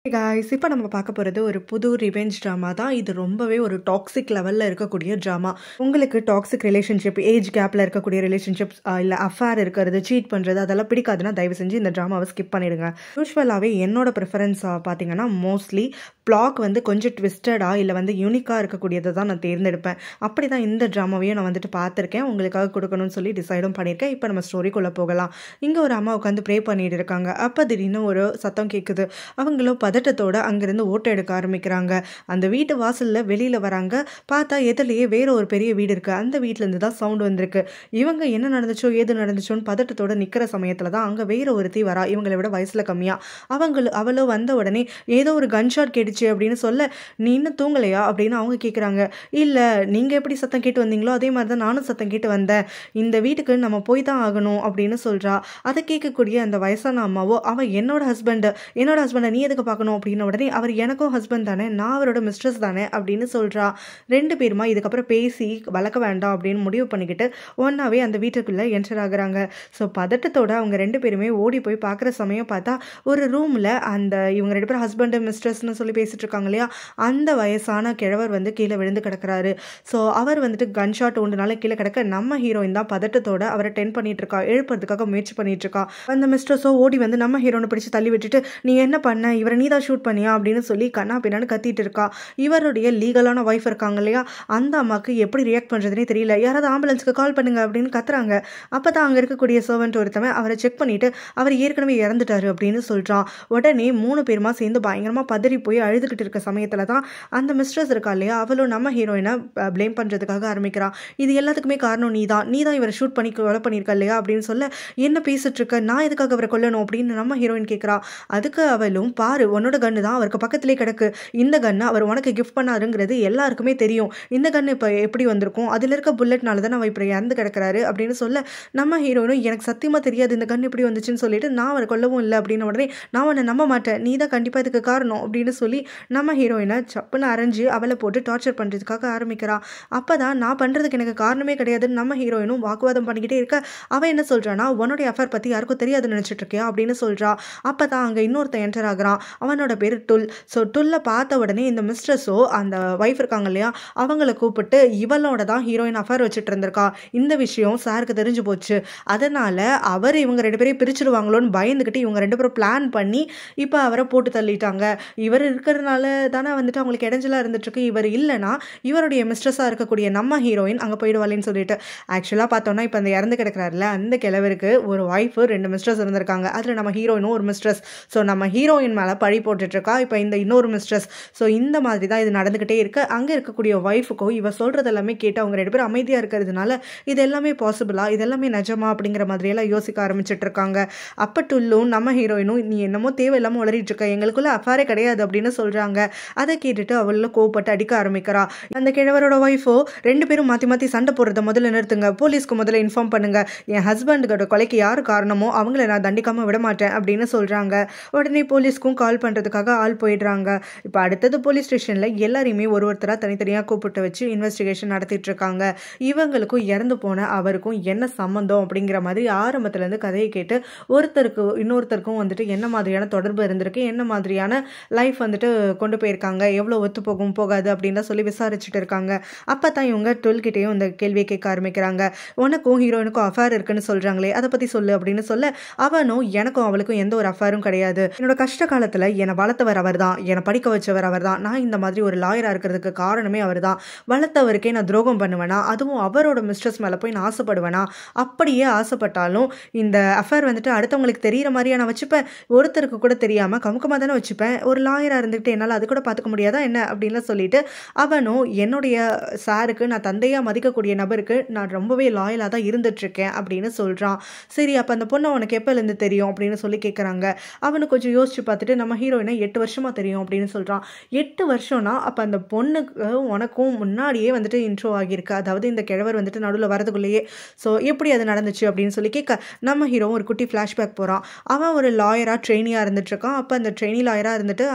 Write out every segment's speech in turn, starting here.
guys இப்போ நம்ம பார்க்க போகிறது ஒரு புது ரிவெஞ்ச் ட்ராமா தான் இது ரொம்பவே ஒரு டாக்ஸிக் லெவலில் இருக்கக்கூடிய ட்ராமா உங்களுக்கு டாக்ஸிக் ரிலேஷன்ஷிப் ஏஜ் கேப்பில் இருக்கக்கூடிய ரிலேஷன்ஷிப்ஸ் இல்லை அஃபேர் இருக்கிறது சீட் பண்ணுறது அதெல்லாம் பிடிக்காதுன்னா தயவு செஞ்சு இந்த ட்ராமாவை ஸ்கிப் பண்ணிடுங்க யூஸ்வலாகவே என்னோட ப்ரிஃபரன்ஸ் பார்த்தீங்கன்னா மோஸ்ட்லி பிளாக் வந்து கொஞ்சம் ட்விஸ்டடாக இல்லை வந்து யூனிக்காக இருக்கக்கூடியதை தான் நான் தேர்ந்தெடுப்பேன் அப்படி தான் இந்த ட்ராமாவையும் நான் வந்துட்டு பார்த்துருக்கேன் உங்களுக்காக கொடுக்கணும்னு சொல்லி டிசைடும் பண்ணியிருக்கேன் இப்போ நம்ம ஸ்டோரிக்குள்ளே போகலாம் இங்கே ஒரு அம்மா உட்காந்து ப்ரே பண்ணிட்டு இருக்காங்க அப்போ திடீர்னு ஒரு சத்தம் கேட்குது அவங்களும் பதட்டத்தோட அங்கேருந்து ஓட்டை எடுக்க ஆரம்பிக்கிறாங்க அந்த வீட்டு வாசலில் வெளியில் வராங்க பார்த்தா எதிரிலேயே வேற ஒரு பெரிய வீடு இருக்குது அந்த வீட்டிலேருந்து தான் சவுண்ட் வந்திருக்கு இவங்க என்ன நடந்துச்சோ ஏது நடந்துச்சோன்னு பதட்டத்தோட நிற்கிற சமயத்தில் தான் அங்கே வேற ஒருத்தி வரா இவங்களை விட வயசில் கம்மியாக அவங்கள அவளோ வந்த உடனே ஏதோ ஒரு கன் ஷாட் கேட்டுச்சு அப்படின்னு சொல்ல நீ இன்னும் தூங்கலையா அப்படின்னு அவங்க கேட்குறாங்க இல்லை நீங்கள் எப்படி சத்தம் கேட்டு வந்தீங்களோ அதே மாதிரி தான் நானும் சத்தம் கேட்டு வந்தேன் இந்த வீட்டுக்கு நம்ம போய் தான் ஆகணும் அப்படின்னு சொல்கிறா அதை கேட்கக்கூடிய அந்த வயசான அம்மாவோ அவன் என்னோட ஹஸ்பண்டு என்னோட ஹஸ்பண்டை நீ எதுக்கு பார்க்கணும் அப்படின்ன உடனே அவர் எனக்கும் ஹஸ்பண்ட் தானே நான் அவரோட மிஸ்ட்ரஸ் தானே அப்படின்னு சொல்கிறா ரெண்டு பேருமா இதுக்கப்புறம் பேசி வளர்க்க வேண்டாம் அப்படின்னு முடிவு பண்ணிக்கிட்டு ஒன்றாவே அந்த வீட்டுக்குள்ளே என்டர் ஆகுறாங்க ஸோ பதட்டத்தோட அவங்க ரெண்டு பேருமே ஓடி போய் பார்க்குற சமயம் பார்த்தா ஒரு ரூமில் அந்த இவங்க ரெண்டு பேரும் ஹஸ்பண்டு மிஸ்ட்ரஸ்னு சொல்லி பேசிட்டு இருக்காங்க இல்லையா அந்த வயசான கிழவர் வந்து கீழே விழுந்து கிடக்குறாரு ஸோ அவர் வந்துட்டு கன் ஷாட் ஒன்றுனால கீழே கிடக்க நம்ம ஹீரோயின் தான் பதட்டத்தோட அவரை டென் பண்ணிட்டு இருக்கா எழுப்புறதுக்காக முயற்சி பண்ணிட்டு இருக்கா அந்த மிஸ்ட்ரஸோ ஓடி வந்து நம்ம ஹீரோனை பிடிச்சு தள்ளி விட்டுட்டு நீ என்ன பண்ண இவரை நீ தான் ஷூட் பண்ணியா அப்படின்னு சொல்லி கண்ணா பின்னான்னு கத்திட்டு இருக்கா இவருடைய லீகலான ஒய்ஃப் இருக்காங்க இல்லையா அந்த அம்மாவுக்கு எப்படி ரியாக்ட் பண்ணுறதுனே தெரியல யாராவது ஆம்புலன்ஸுக்கு கால் பண்ணுங்க அப்படின்னு கத்துறாங்க அப்போ தான் அங்கே இருக்கக்கூடிய சர்வெண்ட் ஒருத்தவன் அவரை செக் பண்ணிட்டு அவர் ஏற்கனவே இறந்துட்டாரு அப்படின்னு சொல்கிறான் உடனே மூணு பேருமா சேர்ந்து பயங்கரமாக பதறி போய் அழுதுகிட்டு இருக்க சமயத்தில் தான் அந்த மிஸ்ட்ரஸ் இருக்கா இல்லையா அவளும் நம்ம ஹீரோயினை ப்ளேம் பண்ணுறதுக்காக ஆரம்பிக்கிறான் இது எல்லாத்துக்குமே காரணம் நீ தான் நீ தான் இவரை ஷூட் பண்ணி கொலை பண்ணியிருக்க இல்லையா அப்படின்னு சொல்ல என்ன பேசிட்டு இருக்க நான் எதுக்காக அவரை கொல்லணும் அப்படின்னு நம்ம ஹீரோயின் கேட்குறா அதுக்கு அவளும் பாரு உன்னோட கன்று தான் அவருக்கு பக்கத்திலே கிடக்கு இந்த கன்று அவர் உனக்கு கிஃப்ட் பண்ணாருங்கிறது எல்லாருக்குமே தெரியும் இந்த கன்று இப்போ எப்படி வந்திருக்கும் அதில் இருக்க புல்லட்னால தான் அவர் இப்போ இறந்து கிடக்கிறாரு அப்படின்னு சொல்ல நம்ம ஹீரோயினும் எனக்கு சத்தியமாக தெரியாது இந்த கன்று எப்படி வந்துச்சுன்னு சொல்லிட்டு நான் அவரை கொல்லவும் இல்லை அப்படின்னு உடனே நான் உன்னை நம்ப மாட்டேன் நீ தான் கண்டிப்பாக இதுக்கு காரணம் அப்படின்னு சொல்லி நம்ம ஹீரோயினை சப்புன்னு அரைஞ்சு அவளை போட்டு டார்ச்சர் பண்ணுறதுக்காக ஆரம்பிக்கிறா அப்போ தான் நான் பண்ணுறதுக்கு எனக்கு காரணமே கிடையாதுன்னு நம்ம ஹீரோயினும் வாக்குவாதம் பண்ணிக்கிட்டே இருக்க அவன் என்ன சொல்கிறான்னா உன்னுடைய அஃபேர் பற்றி யாருக்கும் தெரியாதுன்னு நினச்சிட்டு இருக்கியா அப்படின்னு சொல்கிறா அப்போ தான் அங்கே இன்னொருத்தன் என்டர் ஆகுறான் அவனோட பேர் டுல் ஸோ டுல்லை பார்த்த உடனே இந்த மிஸ்ட்ரஸோ அந்த ஒய்ஃப் இருக்காங்க இல்லையா அவங்கள கூப்பிட்டு இவளோட தான் ஹீரோயின் அஃபேர் வச்சுட்டு இருந்திருக்கா இந்த விஷயம் சாருக்கு தெரிஞ்சு போச்சு அதனால் அவர் இவங்க ரெண்டு பேரையும் பிரிச்சிடுவாங்களோன்னு பயந்துக்கிட்டு இவங்க ரெண்டு பேரும் பிளான் பண்ணி இப்போ அவரை போட்டு தள்ளிட்டாங்க இவர் இருக்கிறதுனால தானே வந்துட்டு அவங்களுக்கு இடைஞ்சலாக இருந்துட்டுருக்கு இவர் இல்லைனா இவருடைய மிஸ்ட்ரஸாக இருக்கக்கூடிய நம்ம ஹீரோயின் அங்கே போயிடுவாளேன்னு சொல்லிட்டு ஆக்சுவலாக பார்த்தோன்னா இப்போ அந்த இறந்து கிடக்கிறாருல அந்த கிழவருக்கு ஒரு ஒய்ஃபு ரெண்டு மிஸ்ட்ரஸ் இருந்திருக்காங்க அதில் நம்ம ஹீரோயினும் ஒரு மிஸ்ட்ரஸ் ஸோ நம்ம ஹீரோயின் மேலே பழி போட்டுட்ருக்கா இப்போ இந்த இன்னொரு மிஸ்ட்ரஸ் ஸோ இந்த மாதிரி தான் இது நடந்துக்கிட்டே இருக்கு அங்கே இருக்கக்கூடிய ஒய்ஃபுக்கோ இவ சொல்கிறது எல்லாமே கேட்டு அவங்க ரெண்டு பேரும் அமைதியாக இருக்கிறதுனால இது எல்லாமே பாசிபிளா இது எல்லாமே நிஜமா அப்படிங்கிற மாதிரியெல்லாம் யோசிக்க ஆரம்பிச்சிட்டு இருக்காங்க அப்போ டுல்லும் நம்ம ஹீரோயினும் நீ என்னமோ தேவையில்லாமல் உளறிட்டு இருக்க எங்களுக்குள்ள அஃபாரே கிடையாது அப்படின்னு சொல்கிறாங்க அதை கேட்டுட்டு அவள கோவப்பட்டு அடிக்க ஆரம்பிக்கிறா அந்த கிழவரோட ஒய்ஃபோ ரெண்டு பேரும் மாற்றி மாற்றி சண்டை போடுறத முதல்ல நிறுத்துங்க போலீஸ்க்கு முதல்ல இன்ஃபார்ம் பண்ணுங்க என் ஹஸ்பண்டுக்கோட கொலைக்கு யார் காரணமோ அவங்கள நான் தண்டிக்காமல் விட மாட்டேன் அப்படின்னு சொல்கிறாங்க உடனே போலீஸ்க்கும் கால் பண்ணுறதுக்காக ஆள் போயிடுறாங்க இப்போ அடுத்தது போலீஸ் ஸ்டேஷனில் எல்லாரையுமே ஒரு ஒருத்தராக தனித்தனியாக கூப்பிட்டு வச்சு இன்வெஸ்டிகேஷன் நடத்திட்டு இருக்காங்க இவங்களுக்கும் இறந்து போன அவருக்கும் என்ன சம்மந்தம் அப்படிங்கிற மாதிரி ஆரம்பத்துலேருந்து கதையை கேட்டு ஒருத்தருக்கு இன்னொருத்தருக்கும் வந்துட்டு என்ன மாதிரியான தொடர்பு இருந்திருக்கு என்ன மாதிரியான லைஃப் வந்துட்டு கொண்டு போயிருக்காங்க எவ்வளோ ஒத்து போகும் போகாது அப்படின்னு சொல்லி விசாரிச்சுட்டு இருக்காங்க அப்போ தான் இவங்க டுவெல்கிட்டையும் இந்த கேள்வியை கேட்க ஆரம்பிக்கிறாங்க உனக்கும் ஹீரோயினுக்கும் அஃபேர் இருக்குன்னு சொல்கிறாங்களே அதை பற்றி சொல்லு அப்படின்னு சொல்ல அவனும் எனக்கும் அவளுக்கும் எந்த ஒரு அஃபேரும் கிடையாது என்னோட கஷ்ட காலத்தில் என்னை வளர்த்தவர் அவர் தான் என்னை படிக்க வச்சவர் அவர் தான் நான் இந்த மாதிரி ஒரு லாயராக இருக்கிறதுக்கு காரணமே அவர் தான் வளர்த்தவருக்கே நான் துரோகம் பண்ணுவேனா அதுவும் அவரோட மிஸ்ட்ரஸ் மேலே போய் நான் ஆசைப்படுவேனா அப்படியே ஆசைப்பட்டாலும் இந்த அஃபேர் வந்துட்டு அடுத்தவங்களுக்கு தெரிகிற மாதிரியா நான் வச்சுப்பேன் ஒருத்தருக்கு கூட தெரியாமல் கமுக்கமாக தானே வச்சுப்பேன் ஒரு லாயராக இருந்துக்கிட்டு என்னால் அது கூட பார்த்துக்க முடியாதா என்ன அப்படின்லாம் சொல்லிட்டு அவனும் என்னுடைய சாருக்கு நான் தந்தையாக மதிக்கக்கூடிய நபருக்கு நான் ரொம்பவே லாயலாக தான் இருந்துட்டுருக்கேன் அப்படின்னு சொல்கிறான் சரி அப்போ அந்த பொண்ணை உனக்கு எப்போலேருந்து தெரியும் அப்படின்னு சொல்லி கேட்குறாங்க அவனு கொஞ்சம் யோசிச்சு பார்த்துட்டு நம்ம ஹீரோயினை எட்டு வருஷமாக தெரியும் அப்படின்னு சொல்கிறான் எட்டு வருஷம்னா அப்போ அந்த பொண்ணுக்கு உனக்கும் முன்னாடியே வந்துட்டு இன்ட்ரோ ஆகியிருக்கு அதாவது இந்த கிழவர் வந்துட்டு நடுவில் வரதுக்குள்ளேயே ஸோ எப்படி அது நடந்துச்சு அப்படின்னு சொல்லி கேட்க நம்ம ஹீரோவும் ஒரு குட்டி ஃப்ளாஷ்பேக் போகிறான் அவன் ஒரு லாயராக ட்ரெயினியாக இருந்துட்டுருக்கான் அப்போ அந்த ட்ரெயினி லாயராக இருந்துட்டு ஆஃபீஸ்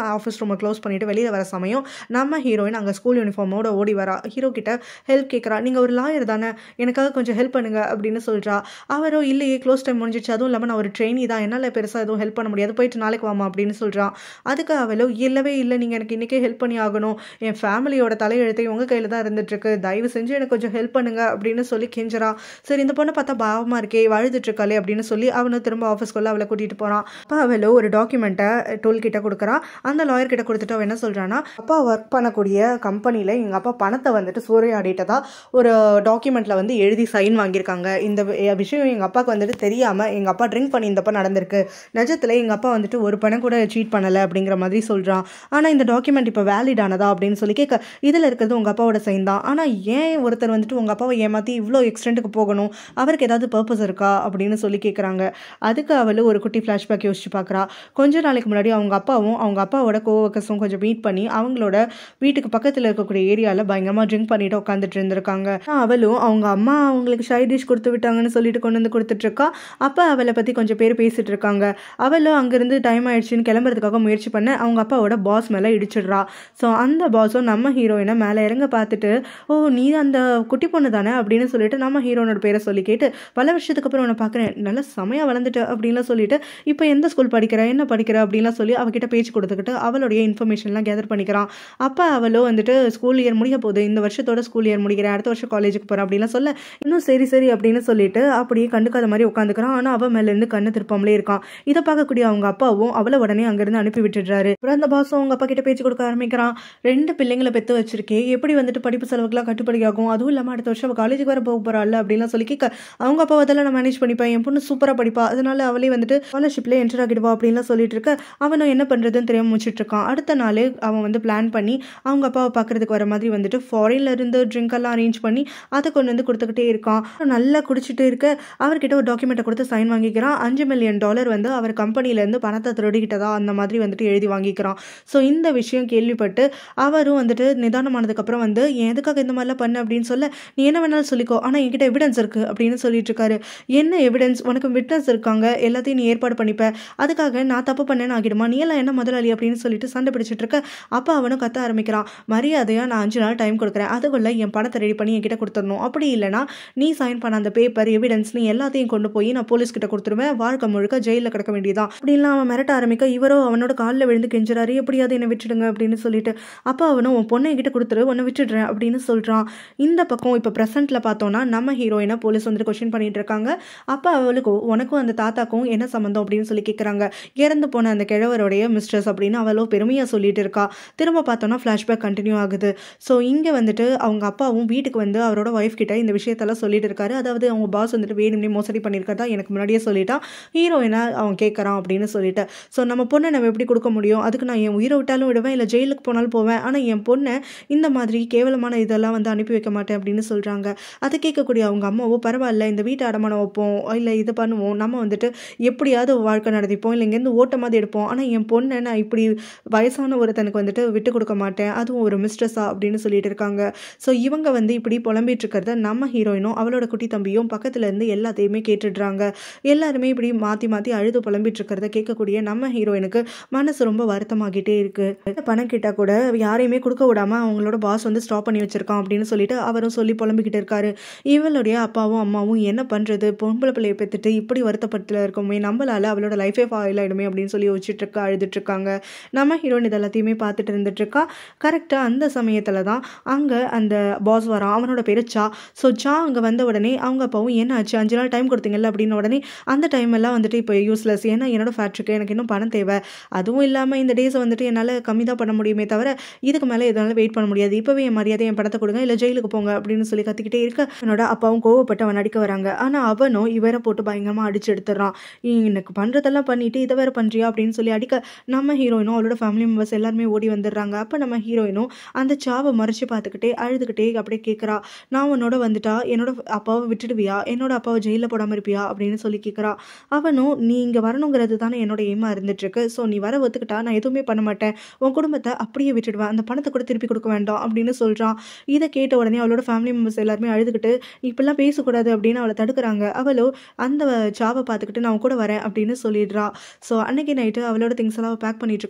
ரூமை க்ளோஸ் பண்ணிட்டு வெளியில் வர சமயம் நம்ம ஹீரோயின் அங்கே ஸ்கூல் யூனிஃபார்மோட ஓடி வரா ஹீரோ கிட்ட ஹெல்ப் கேட்குறா நீங்கள் ஒரு லாயர் தானே எனக்காக கொஞ்சம் ஹெல்ப் பண்ணுங்க அப்படின்னு சொல்கிறா அவரோ இல்லையே க்ளோஸ் டைம் முடிஞ்சிச்சு அதுவும் இல்லாமல் நான் ஒரு ட்ரெயினி தான் என்னால் பெருசாக எதுவும் ஹெல்ப் பண்ண முடியாது போயிட்டு நாளைக்கு வாமா அப்படின்னு சொல்கிறான் அதுக்கு அவளோ இல்லவே இல்லை நீங்கள் எனக்கு இன்றைக்கே ஹெல்ப் பண்ணி ஆகணும் என் ஃபேமிலியோட தலையெழுத்தை உங்கள் கையில் தான் இருந்துட்டுருக்கு தயவு செஞ்சு எனக்கு கொஞ்சம் ஹெல்ப் பண்ணுங்க அப்படின்னு சொல்லி கெஞ்சரா சரி இந்த பொண்ணை பார்த்தா பாவமாக இருக்கே வாழ்ந்துட்டு இருக்காளே அப்படின்னு சொல்லி அவனும் திரும்ப ஆஃபீஸ்க்குள்ளே அவளை கூட்டிகிட்டு போகிறான் அப்போ அவளோ ஒரு டாக்குமெண்ட்டை டோல் கிட்ட கொடுக்குறான் அந்த லாயர் கிட்ட கொடுத்துட்டு அவன் என்ன சொல்கிறான்னா அப்பா ஒர்க் பண்ணக்கூடிய கம்பெனியில் எங்கள் அப்பா பணத்தை வந்துட்டு சூறையாடிட்டதா ஒரு டாக்குமெண்ட்டில் வந்து எழுதி சைன் வாங்கியிருக்காங்க இந்த வி- விஷயம் எங்கள் அப்பாவுக்கு வந்துட்டு தெரியாமல் எங்கள் அப்பா ட்ரிங்க் பண்ணியிருந்தப்ப நடந்திருக்கு நிஜத்தில் எங்கள் அப்பா வந்துட்டு ஒரு பணம் கூட சீட் பண்ணலை அப்படிங்கிற மாதிரி சொல்கிறான் ஆனால் இந்த டாக்குமெண்ட் இப்போ வேலிட் ஆனதா அப்படின்னு சொல்லி கேட்க இதில் இருக்கிறது உங்கள் அப்பாவோட சைன் தான் ஆனால் ஏன் ஒருத்தர் வந்துட்டு உங்கள் அப்பாவை ஏமாற்றி இவ்வளோ எக்ஸ்டென்ட்டுக்கு போகணும் அவருக்கு ஏதாவது பர்பஸ் இருக்கா அப்படின்னு சொல்லி கேட்குறாங்க அதுக்கு அவள் ஒரு குட்டி ஃப்ளாஷ்பேக் யோசிச்சு பார்க்குறா கொஞ்ச நாளைக்கு முன்னாடி அவங்க அப்பாவும் அவங்க அப்பாவோட கோவர்க்கர்ஸும் கொஞ்சம் மீட் பண்ணி அவங்களோட வீட்டுக்கு பக்கத்தில் இருக்கக்கூடிய ஏரியாவில் பயங்கரமாக ட்ரிங்க் பண்ணிட்டு உட்காந்துட்டு இருந்திருக்காங்க ஆனா அவளும் அவங்க அம்மா அவங்களுக்கு சைட் டிஷ் கொடுத்து விட்டாங்கன்னு சொல்லிட்டு கொண்டு வந்து கொடுத்துட்டு இருக்கா அப்போ அவளை பற்றி கொஞ்சம் பேர் பேசிட்டு இருக்காங்க அவளும் அங்கேருந்து டைம் ஆயிடுச்சுன்னு கிளம்புறதுக்காக முயற்சி பண்ண அவங்க அப்பாவோட பாஸ் மேலே இடிச்சிடுறா ஸோ அந்த பாஸும் நம்ம ஹீரோயினை மேலே இறங்க பார்த்துட்டு ஓ நீ அந்த குட்டி பொண்ணு தானே அப்படின்னு சொல்லிட்டு நம்ம ஹீரோனோட பேரை சொல்லி கேட்டு பல வருஷத்துக்கு அப்புறம் உன்னை பார்க்குறேன் நல்லா செமையாக வளர்ந்துட்டு அப்படின்லாம் சொல்லிட்டு இப்போ எந்த ஸ்கூல் படிக்கிற என்ன படிக்கிற அப்படின்லாம் சொல்லி அவகிட்ட பேச்சு கொடுத்துக்கிட்டு அவளுடைய இன்ஃபர்மேஷன்லாம் கேதர் பண்ணிக்கிறான் அப்போ அவளோ வந்துட்டு ஸ்கூல் இயர் முடிய போகுது இந்த வருஷத்தோட ஸ்கூல் இயர் முடிக்கிறேன் அடுத்த வருஷம் காலேஜுக்கு போகிறேன் அப்படின்லாம் சொல்ல இன்னும் சரி சரி அப்படின்னு சொல்லிட்டு அப்படியே கண்டுக்காத மாதிரி உட்காந்துக்கிறான் ஆனால் அவன் மேலேருந்து கண்ணு திருப்பாமலே இருக்கான் இதை பார்க்கக்கூடிய அவங்க அப்பாவும் அவளை உடனே அங்கேருந்து அனுப்பி விட்டுடுறாரு அப்புறம் அந்த பாசம் அவங்க அப்பா கிட்ட பேச்சு கொடுக்க ஆரம்பிக்கிறான் ரெண்டு பிள்ளைங்களை பெற்று வச்சிருக்கே எப்படி வந்துட்டு படிப்பு செலவுக்குலாம் கட்டுப்படி ஆகும் அதுவும் இல்லாமல் அடுத்த வருஷம் அவள் காலேஜுக்கு வர போக போகிறாள் அப்படின்லாம் சொல்லி கேட்க அவங்க அப்பா அதெல்லாம் நான் மேனேஜ் பண்ணிப்பேன் என் பொண்ணு சூப்பராக படிப்பா அதனால அவளே வந்துட்டு ஸ்காலர்ஷிப்ல என்டர் ஆகிடுவா அப்படின்லாம் சொல்லிட்டு இருக்க அவனும் என்ன பண்ணுறதுன்னு தெரியாம முடிச்சிட்டு இருக்கான் அடுத்த நாள் அவன் வந்து பிளான் பண்ணி அவங்க அப்பாவை பார்க்கறதுக்கு வர மாதிரி வந்துட்டு ஃபாரின்ல இருந்து ட்ரிங்க் எல்லாம் அரேஞ்ச் பண்ணி அதை கொண்டு வந்து கொடுத்துக்கிட்டே இருக்கான் நல்லா குடிச்சிட்டு இருக்க அவர்கிட்ட ஒரு டாக்குமெண்ட்டை கொடுத்து சைன் வாங்கிக்கிறான் அஞ்சு மில்லியன் டாலர் வந்து அவர் கம்பெனிலேருந்து பணத்தை திருடிக்கிட்டதா அந்த மாதிரி வந்துட்டு எழுதி வாங்கிக்கிறான் ஸோ இந்த விஷயம் கேள்விப்பட்டு அவரும் வந்துட்டு நிதானமானதுக்கப்புறம் வந்து "ஏன் எதுக்காக இந்த மாதிரிலாம் பண்ண அப்படின்னு சொல்ல நீ என்ன வேணாலும் சொல்லிக்கோ ஆனால் என்கிட்ட எவிடன்ஸ் இருக்கு அப்படின்னு சொல்லிட்டு இருக்காரு என்ன எவிடன்ஸ் உனக்கு விட்னஸ் இருக்காங்க எல்லாத்தையும் நீ ஏற்பாடு பண்ணிப்ப அதுக்காக நான் தப்பு பண்ணேன்னு ஆகிடுமா நீ எல்லாம் என்ன முதலாளி அப்படின்னு சொல்லிட்டு சண்டை பிடிச்சிட்டு இருக்க அப்போ அவனும் கத்த ஆரம்பிக்கிறான் மரியாதையாக நான் அஞ்சு நாள் டைம் கொடுக்குறேன் அதுக்குள்ள என் பணத்தை ரெடி பண்ணி என்கிட்ட கொடுத்துடணும் அப்படி இல்லைனா நீ சைன் பண்ண அந்த பேப்பர் எவிடன்ஸ் நீ எல்லாத்தையும் கொண்டு போய் நான் போலீஸ் கிட்ட கொடுத்துருவேன் வாழ்க்கை முழுக்க ஜெயிலில் கிடக்க வேண்டியதான் அப்படின்லாம் அவன் மிரட்ட ஆரம்பிக்க இவரோ அவனோட காலில் விழுந்து கெஞ்சுறாரு எப்படியாவது என்னை விட்டுடுங்க அப்படின்னு சொல்லிட்டு அப்போ அவனும் உன் பொண்ணை என்கிட்ட கொடுத்துரு உன்னை விட்டுடுறேன் அப்படின்னு சொல்கிறான் இந்த பக்கம் இப்போ ப்ரெசென்ட்டில் பார்த்தோன்னா நம்ம ஹீரோயினை போலீஸ் வந்துட்டு கொஸ்டின் பண்ணிட்டு இருக்காங்க அப்போ அவளுக்கு உனக்கும் அந்த தாத்தாக்கும் என்ன சம்மந்தம் அப்படின்னு சொல்லி கேட்குறாங்க இறந்து போன அந்த கிழவருடைய மிஸ்ட்ரஸ் அப்படின்னு அவளோ பெருமையாக சொல்லிட்டு இருக்கா திரும்ப பார்த்தோன்னா ஃப்ளாஷ்பேக் கண்டினியூ ஆகுது ஸோ இங்கே வந்துட்டு அவங்க அப்பாவும் வீட்டுக்கு வந்து அவரோட ஒய்ஃப் கிட்ட இந்த விஷயத்தெல்லாம் சொல்லிட்டு இருக்காரு அதாவது அவங்க பாஸ் வந்துட்டு வேணும்னே மோசடி பண்ணியிருக்கிறதா எனக்கு முன்னாடியே சொல்லிட்டான் ஹீரோயினா அவன் கேட்குறான் அப்படின்னு சொல்லிட்டு ஸோ நம்ம பொண்ணை நம்ம எப்படி கொடுக்க முடியும் அதுக்கு நான் என் உயிரை விட்டாலும் விடுவேன் இல்லை ஜெயிலுக்கு போனாலும் போவேன் ஆனால் என் பொண்ணை இந்த மாதிரி கேவலமான இதெல்லாம் வந்து அனுப்பி வைக்க மாட்டேன் அப்படின்னு சொல்கிறாங்க அதை கேட்கக்கூடிய அவங்க அம்மாவோ பரவாயில்ல இந்த வீட்டை அடமானம் வைப்போம் இல்லை இது பண்ணுவோம் நம்ம வந்துட்டு எப்படியாவது வாழ்க்கை நடத்திப்போம் இல்லை இங்கேருந்து ஓட்டமாவது எடுப்போம் ஆனால் என் பொண்ணை நான் இப்படி வயசான ஒருத்தனுக்கு வந்துட்டு விட்டு கொடுக்க மாட்டேன் அதுவும் ஒரு மிஸ்ட்ரஸா அப்படின்னு சொல்லிட்டு இருக்காங்க ஸோ இவங்க வந்து இப்படி புலம்பிட்டு இருக்கிறத நம்ம ஹீரோயினும் அவளோட குட்டி தம்பியும் பக்கத்துல இருந்து எல்லாத்தையுமே கேட்டுடுறாங்க எல்லாருமே இப்படி மாற்றி மாற்றி அழுது புலம்பிட்டு இருக்கிறத கேட்கக்கூடிய நம்ம ஹீரோயினுக்கு மனசு ரொம்ப வருத்தமாகிட்டே இருக்கு பணம் கேட்டால் கூட யாரையுமே கொடுக்க விடாம அவங்களோட பாஸ் வந்து ஸ்டாப் பண்ணி வச்சிருக்கான் அப்படின்னு சொல்லிட்டு அவரும் சொல்லி புலம்பிக்கிட்டு இருக்காரு இவளுடைய அப்பாவும் அம்மாவும் என்ன பண்றது பொம்பளை பிள்ளையை பெற்றுட்டு இப்படி வருத்தப்பட்டு இருக்கோமே நம்மளால அவளோட லைஃபே ஃபாயில் ஆயிடுமே அப்படின்னு சொல்லி யோசிச்சுட்டு இருக்கா அழுதுட்டு இருக்காங்க நம்ம ஹீரோயின் இது எல்லாத்தையுமே பார்த்துட்டு இருந்துட்டு இருக்கா கரெக்டாக அந்த சமயத்தில் தான் அங்கே அந்த பாஸ் வரான் அவனோட பேரு சா ஸோ சா அங்கே வந்த உடனே அவங்க அப்பாவும் என்ன ஆச்சு அஞ்சு நாள் டைம் கொடுத்தீங்கல்ல அப்படின்னு உடனே அந்த டைம் எல்லாம் வந்துட்டு இப்போ யூஸ்லெஸ் ஏன்னா என்னோட ஃபேக்ட்ரிக்கு எனக்கு இன்னும் பணம் தேவை அதுவும் இல்லாமல் இந்த டேஸை வந்துட்டு என்னால் கம்மி தான் பண்ண முடியுமே தவிர இதுக்கு மேலே எதனால வெயிட் பண்ண முடியாது இப்போவே என் மரியாதை என் பணத்தை கொடுங்க இல்லை ஜெயிலுக்கு போங்க அப்படின்னு சொல்லி கத்திக்கிட்டே இருக்க என்னோட அப்பாவும் கோவப்பட்டு அவன் அடிக்க வராங்க ஆனால் அவனும் இவரை போட்டு பயங்கரமாக அடிச்சு எடுத்துடுறான் எனக்கு பண்ணுறதெல்லாம் பண்ணிட்டு இதை வேற பண்ணுறியா அப்படின்னு சொல்லி அடிக்க நம்ம ஹீரோயினும் அவளோட ஃபேமிலி மெம்பர்ஸ் எல்லாருமே ஓடி வந்துடுறாங்க அப்போ நம்ம ஹீரோயினும் அந்த சாவை மறைச்சு பார்த்துக்கிட்டே அழுதுகிட்டே அப்படியே கேட்குறா நான் உன்னோட வந்துட்டா என்னோட அப்பாவை விட்டுடுவியா என்னோட அப்பாவை ஜெயிலில் போடாமல் இருப்பியா அப்படின்னு சொல்லி கேட்குறா அவனும் நீ இங்கே வரணுங்கிறது தானே என்னோட எய்மா இருந்துட்டுருக்கு ஸோ நீ வர ஒத்துக்கிட்டா நான் எதுவுமே பண்ண மாட்டேன் உன் குடும்பத்தை அப்படியே விட்டுடுவேன் அந்த பணத்தை கூட திருப்பி கொடுக்க வேண்டாம் அப்படின்னு சொல்கிறான் இதை கேட்ட உடனே அவளோட ஃபேமிலி மெம்பர்ஸ் எல்லாருமே அழுதுகிட்டு நீ இப்படிலாம் பேசக்கூடாது அப்படின்னு அவளை தடுக்கிறாங்க அவளோ அந்த சாவை பார்த்துக்கிட்டு நான் உன் கூட வரேன் அப்படின்னு சொல்லிடுறா ஸோ அன்னைக்கு நைட்டு அவளோட திங்ஸ் எல்லாம் பேக் பண்ணிட்டு இருக்கப்போ அவளோட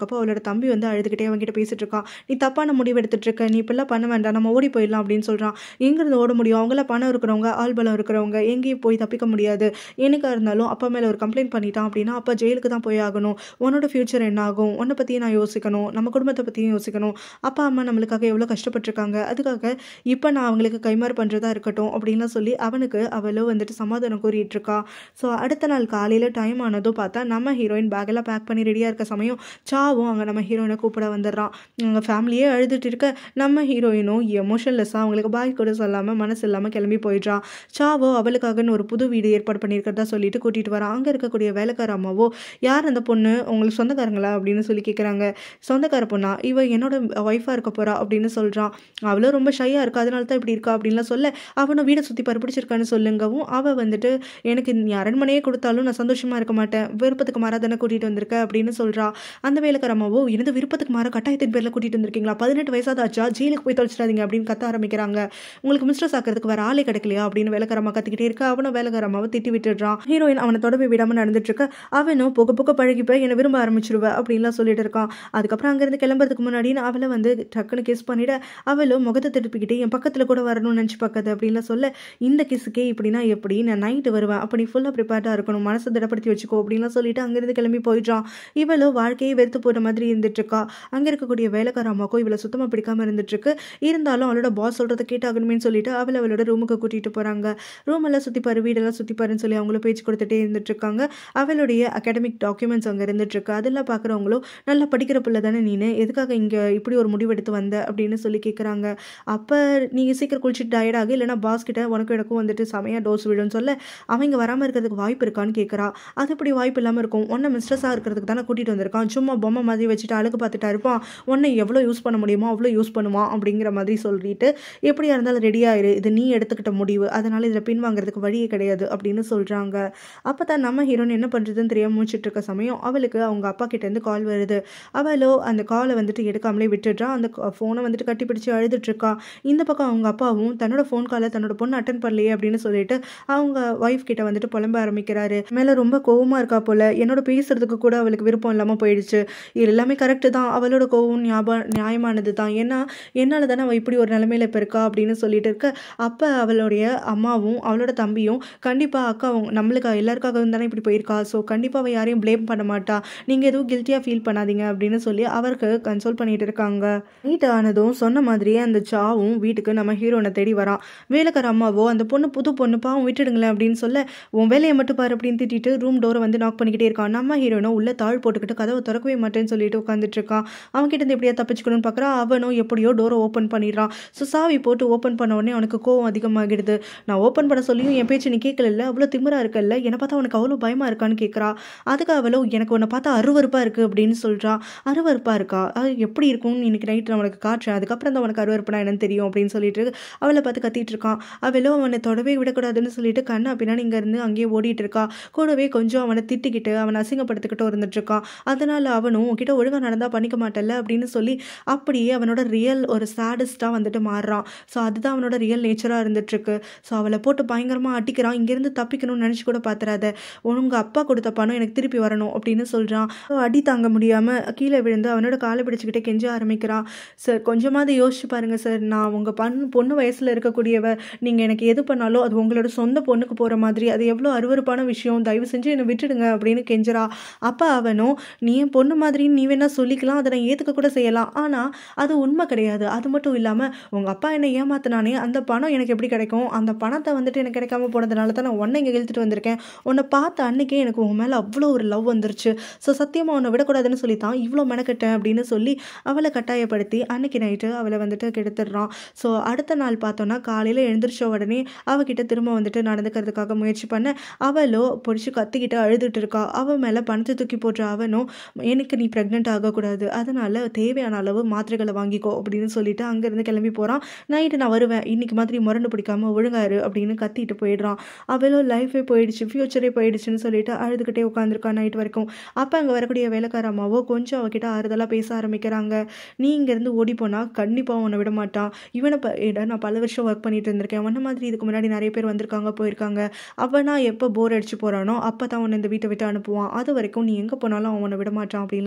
தம்பி வந்து அழுதுகிட்டே அவன்கிட்ட பேசிட்டு இருக்கான் நீ தப்பான முடிவு எடுத்துட்டு இருக்க நீ இப்பெல்லாம் பண்ண வேண்டாம் நம்ம ஓடி போயிடலாம் அப்படின்னு சொல்கிறான் எங்கேருந்து ஓட முடியும் அவங்கள பணம் இருக்கிறவங்க ஆள் பலம் இருக்கிறவங்க எங்கேயும் போய் தப்பிக்க முடியாது எனக்கா இருந்தாலும் அப்பா மேலே ஒரு கம்ப்ளைண்ட் பண்ணிட்டான் அப்படின்னா அப்பா ஜெயிலுக்கு தான் போய் ஆகணும் உன்னோட ஃப்யூச்சர் என்ன ஆகும் உன்னை பற்றியும் நான் யோசிக்கணும் நம்ம குடும்பத்தை பற்றியும் யோசிக்கணும் அப்பா அம்மா நம்மளுக்காக எவ்வளோ கஷ்டப்பட்டிருக்காங்க அதுக்காக இப்போ நான் அவங்களுக்கு கைமாறு பண்ணுறதா இருக்கட்டும் அப்படின்லாம் சொல்லி அவனுக்கு அவளும் வந்துட்டு சமாதானம் கூறிட்டு இருக்கா ஸோ அடுத்த நாள் காலையில் டைம் ஆனதும் பார்த்தா நம்ம ஹீரோயின் பேக்கெல்லாம் பேக் பண்ணி ரெடியாக இருக்க சமயம் சாவும் அங்கே நம்ம ஹீரோயினை கூப்பிட வந்துடுறான் அவங்க ஃபேமிலியே அழுதுட்டு இருக்க நம்ம ஹீரோயினும் எமோஷன்லெஸ்ஸாக அவங்களுக்கு பாய் கூட சொல்லாமல் மனசு இல்லாமல் கிளம்பி போயிடுறான் சாவோ அவளுக்காகன்னு ஒரு புது வீடு ஏற்பாடு பண்ணியிருக்கிறதா சொல்லிட்டு கூட்டிகிட்டு வரான் அங்கே இருக்கக்கூடிய வேலைக்கார அம்மாவோ யார் அந்த பொண்ணு உங்களுக்கு சொந்தக்காரங்களா அப்படின்னு சொல்லி கேட்குறாங்க சொந்தக்கார பொண்ணா இவ என்னோட ஒய்ஃபாக இருக்க போறா அப்படின்னு சொல்கிறான் அவளும் ரொம்ப ஷையாக இருக்கா அதனால தான் இப்படி இருக்கா அப்படின்லாம் சொல்ல அவனும் வீடை சுற்றி பாரு பிடிச்சிருக்கான்னு சொல்லுங்கவும் அவள் வந்துட்டு எனக்கு நீ அரண்மனையே கொடுத்தாலும் நான் சந்தோஷமாக இருக்க மாட்டேன் விருப்பத்துக்கு மாறா தானே கூட்டிகிட்டு வந்திருக்க அப்படின்னு சொல்கிறா அந்த வேலைக்கார அம்மாவோ எனது விருப்பத்துக்கு மாற கட்டாயத்தின் பேரில் கூட்டிகிட்டு வந்திருக்கீங்களா பதினெட்டு வயசாதாச்சா ஜெயிலுக்கு போய் தொலைச்சிடாதீங்க அப்படின்னு கத்த ஆரம்பிக்கிறாங்க உங்களுக்கு மிஸ்ட்ரஸ் ஆக்கிறதுக்கு வேற ஆளே கிடைக்கலையா அப்படின்னு வேலைக்காரம்மா கத்திக்கிட்டே இருக்க அவனும் வேலைக்காரம்மாவை திட்டி விட்டுடுறான் ஹீரோயின் அவனை தொடர்பு விடாமல் நடந்துட்டு இருக்க அவனும் புக புக பழகிப்ப என்னை விரும்ப ஆரம்பிச்சிருவ அப்படின்லாம் சொல்லிட்டு இருக்கான் அதுக்கப்புறம் அங்கேருந்து கிளம்புறதுக்கு முன்னாடி நான் அவளை வந்து டக்குன்னு கிஸ் பண்ணிட அவளும் முகத்தை திருப்பிக்கிட்டு என் பக்கத்தில் கூட வரணும்னு நினச்சி பக்கத்து அப்படின்லாம் சொல்ல இந்த கிஸ்ஸுக்கே இப்படின்னா எப்படி நான் நைட்டு வருவேன் அப்படி ஃபுல்லாக ப்ரிப்பேர்டாக இருக்கணும் மனசை திடப்படுத்தி வச்சுக்கோ அப்படின்லாம் சொல்லிட்டு அங்கேருந்து கிளம்பி போயிடுறான் இவளும் வாழ்க்கையை வெறுத்து போட்ட மாதிரி இருந்துட்டு இருக்கா அங்கே இருக்கக்கூடிய வேலைக்கார அம்மாக்கும் இவளை சுத்தமாக பிடிக்காம இருந்துட்டு இருக்கு இருந்தாலும் அவளோட பாஸ் சொல்கிறத கேட்டாகணுமேனு சொல்லிட்டு அவளை அவளோட ரூமுக்கு கூட்டிகிட்டு போகிறாங்க ரூம் எல்லாம் சுற்றி பாரு வீடெல்லாம் சுற்றி பாருன்னு சொல்லி அவங்களும் பேச்சு கொடுத்துட்டே இருந்துட்டு இருக்காங்க அவளுடைய அகாடமிக் டாக்குமெண்ட்ஸ் அங்கே இருந்துட்டு இருக்கு அதெல்லாம் பார்க்குறவங்களும் நல்லா படிக்கிற பிள்ளை தானே நீனு எதுக்காக இங்கே இப்படி ஒரு முடிவெடுத்து வந்த அப்படின்னு சொல்லி கேட்குறாங்க அப்போ நீங்கள் சீக்கிரம் குளிச்சுட்டு டயர்ட் ஆகு இல்லைனா பாஸ் கிட்ட உனக்கும் எனக்கும் வந்துட்டு செமையாக டோஸ் விடுன்னு சொல்ல அவங்க வராமல் இருக்கிறதுக்கு வாய்ப்பு இருக்கான்னு கேட்குறா அது எப்படி வாய்ப்பு இல்லாமல் இருக்கும் உன்னை மிஸ்ட்ரஸாக இருக்கிறதுக்கு தானே கூட்டிகிட்டு வந்திருக்கான் சும்மா பொம்மை மாதிரி வச்சுட்டு அழுகு பார்த்துட்டா இருப்பான் உன்னை எவ்வளோ யூஸ் பண்ண முடியுமோ அவ்வளோ யூஸ் பண்ணுவான் அப்படிங்கிற மாதிரி சொல்லிட்டு எப்படியா இருந்தாலும் ரெடி ஆயிரு இது நீ எடுத்துக்கிட்ட முடிவு அதனால இதில் பின்வாங்கிறதுக்கு வழியே கிடையாது அப்படின்னு சொல்கிறாங்க அப்போ தான் நம்ம ஹீரோன் என்ன பண்ணுறதுன்னு தெரியாம முடிச்சிட்டு இருக்க சமயம் அவளுக்கு அவங்க அப்பா கிட்டேருந்து கால் வருது அவளோ அந்த காலை வந்துட்டு எடுக்காமலே விட்டுடுறா அந்த ஃபோனை வந்துட்டு கட்டி பிடிச்சி அழுதுட்டு இருக்கா இந்த பக்கம் அவங்க அப்பாவும் தன்னோட ஃபோன் காலை தன்னோட பொண்ணு அட்டன் பண்ணலையே அப்படின்னு சொல்லிட்டு அவங்க ஒய்ஃப் கிட்ட வந்துட்டு புலம்ப ஆரம்பிக்கிறாரு மேலே ரொம்ப கோவமாக இருக்கா போல என்னோட பேசுறதுக்கு கூட அவளுக்கு விருப்பம் இல்லாமல் போயிடுச்சு இது எல்லாமே கரெக்டு தான் அவளோட கோவம் ஞாபகம் நியாயமானது தான் ஏன்னா என்னால் தானே அவள் இப்படி ஒரு நிலைமையில இப்போ இருக்கா அப்படின்னு சொல்லிட்டு இருக்க அப்போ அவளுடைய அம்மாவும் அவளோட தம்பியும் கண்டிப்பாக அக்கா அவங்க நம்மளுக்கு எல்லாருக்காகவும் தானே இப்படி போயிருக்கா ஸோ கண்டிப்பாக அவள் யாரையும் ப்ளேம் பண்ண மாட்டா நீங்கள் எதுவும் கில்ட்டியாக ஃபீல் பண்ணாதீங்க அப்படின்னு சொல்லி அவருக்கு கன்சோல் பண்ணிட்டு இருக்காங்க நைட் ஆனதும் சொன்ன மாதிரியே அந்த சாவும் வீட்டுக்கு நம்ம ஹீரோனை தேடி வரான் வேலைக்கார அம்மாவோ அந்த பொண்ணு புது பொண்ணு பாவம் விட்டுடுங்களேன் அப்படின்னு சொல்ல உன் வேலையை மட்டும் பாரு அப்படின்னு திட்டிட்டு ரூம் டோரை வந்து நாக் பண்ணிக்கிட்டே இருக்கான் நம்ம ஹீரோனும் உள்ள தாழ் போட்டுக்கிட்டு கதவை திறக்கவே மாட்டேன்னு சொல்லிட்டு உட்காந்துட்டு இருக்கான் அவன் கிட்ட இருந்து எப்படியா தப்பிச்சுக்கணும்னு பார்க்குறான் அவனும் எப்படியோ டோரை ஓப்பன் பண்ணிடுறான் ஸோ சாவி போட்டு ஓப்பன் பண்ண உடனே அவனுக்கு கோவம் அதிகமாகிடுது நான் ஓப்பன் பண்ண சொல்லியும் என் பேச்சு நீ கேட்கல அவ்வளோ திமிரா இருக்கல்ல என்னை பார்த்தா உனக்கு அவ்வளோ பயமா இருக்கான்னு கேட்குறா அதுக்கு அவளோ எனக்கு உன்னை பார்த்தா அருவருப்பா இருக்கு அப்படின்னு சொல்றா அருவருப்பா இருக்கா அது எப்படி இருக்கும்னு இன்னைக்கு நைட் நான் உனக்கு காட்டுறேன் அதுக்கப்புறம் தான் உனக்கு அருவருப்புனா என்னன்னு தெரியும் அப்படின்னு சொல்லிட்டு அவளை பார்த்து கத்திட்டு இருக்கான் அவளோ அவனை தொடவே விடக்கூடாதுன்னு சொல்லிட்டு கண்ணா பின்னாடி இங்க இருந்து அங்கேயே ஓடிட்டு இருக்கா கூடவே கொஞ்சம் அவனை திட்டிக்கிட்டு அவனை அசிங்கப்படுத்திக்கிட்டு இருந்துட்டு இருக்கான் அதனால அவனும் உன்கிட்ட ஒழுங்கா நடந்தா பண்ணிக்க மாட்டல்ல அப்படின்னு சொல்லி அப்படியே அவனோட ரியல் ஒரு சாடஸ்டாக வந்துட்டு மாறுறான் ஸோ அதுதான் அவனோட ரியல் நேச்சராக இருந்துட்டுருக்கு ஸோ அவளை போட்டு பயங்கரமாக அடிக்கிறான் இங்கேருந்து தப்பிக்கணும்னு நினச்சி கூட பார்த்துறாத உங்க அப்பா கொடுத்த பணம் எனக்கு திருப்பி வரணும் அப்படின்னு சொல்கிறான் அடி தாங்க முடியாமல் கீழே விழுந்து அவனோட காலை பிடிச்சிக்கிட்டே கெஞ்ச ஆரம்பிக்கிறான் சார் கொஞ்சமாவது யோசிச்சு பாருங்க சார் நான் உங்கள் பண் பொண்ணு வயசில் இருக்கக்கூடியவ நீங்கள் எனக்கு எது பண்ணாலும் அது உங்களோட சொந்த பொண்ணுக்கு போகிற மாதிரி அது எவ்வளோ அருவருப்பான விஷயம் தயவு செஞ்சு என்னை விட்டுடுங்க அப்படின்னு கெஞ்சரா அப்போ அவனும் நீ என் பொண்ணு மாதிரின்னு நீ வேணா சொல்லிக்கலாம் அதை நான் ஏற்றுக்க கூட செய்யலாம் ஆனால் அது உண்மை கிடையாது அது மட்டும் இல்லாமல் உங்கள் அப்பா என்னை ஏமாத்தினானே அந்த பணம் எனக்கு எப்படி கிடைக்கும் அந்த பணத்தை வந்துட்டு எனக்கு கிடைக்காம போனதுனால தான் நான் உன்னை இங்கே இழுத்துட்டு வந்திருக்கேன் உன்னை பார்த்த அன்னைக்கே எனக்கு உன் மேலே அவ்வளோ ஒரு லவ் வந்துருச்சு ஸோ சத்தியமாக உன்னை விடக்கூடாதுன்னு சொல்லி தான் இவ்வளோ மெனக்கட்டேன் அப்படின்னு சொல்லி அவளை கட்டாயப்படுத்தி அன்னைக்கு நைட்டு அவளை வந்துட்டு கெடுத்துடுறான் ஸோ அடுத்த நாள் பார்த்தோன்னா காலையில் எழுந்திரிச்ச உடனே அவகிட்ட திரும்ப வந்துட்டு நடந்துக்கிறதுக்காக முயற்சி பண்ண அவளோ பிடிச்சி கத்திக்கிட்டு அழுதுட்டு இருக்கா அவன் மேலே பணத்தை தூக்கி போட்ட அவனும் எனக்கு நீ ப்ரெக்னென்ட் ஆகக்கூடாது அதனால தேவையான அளவு மாத்திரைகளை வாங்கிக்கோ அப்படின்னு சொல்லிட்டு அங்கேருந்து கிளம்பி போகிறான் நைட்டு நான் வருவேன் இன்னைக்கு மாதிரி முரண்டு பிடிக்காம ஒழுங்காரு அப்படின்னு கத்திட்டு போயிடுறான் அவளும் லைஃபே போயிடுச்சு ஃப்யூச்சரே போயிடுச்சுன்னு சொல்லிட்டு அழுதுகிட்டே உட்காந்துருக்கான் நைட் வரைக்கும் அப்போ அங்கே வரக்கூடிய வேலைக்கார அம்மாவோ கொஞ்சம் அவகிட்ட ஆறுதலாக பேச ஆரம்பிக்கிறாங்க நீ இங்கேருந்து ஓடி போனால் கண்டிப்பாக உன்னை விட மாட்டான் இவனை ப இட நான் பல வருஷம் ஒர்க் பண்ணிட்டு இருந்திருக்கேன் உன்ன மாதிரி இதுக்கு முன்னாடி நிறைய பேர் வந்திருக்காங்க போயிருக்காங்க அவனா எப்போ போர் அடிச்சு போகிறானோ அப்போ தான் உன்னை இந்த வீட்டை விட்டு அனுப்புவான் அது வரைக்கும் நீ எங்கே போனாலும் அவன் உன்னை விட மாட்டான் அப்படின்லாம் சொல்கிறாங்க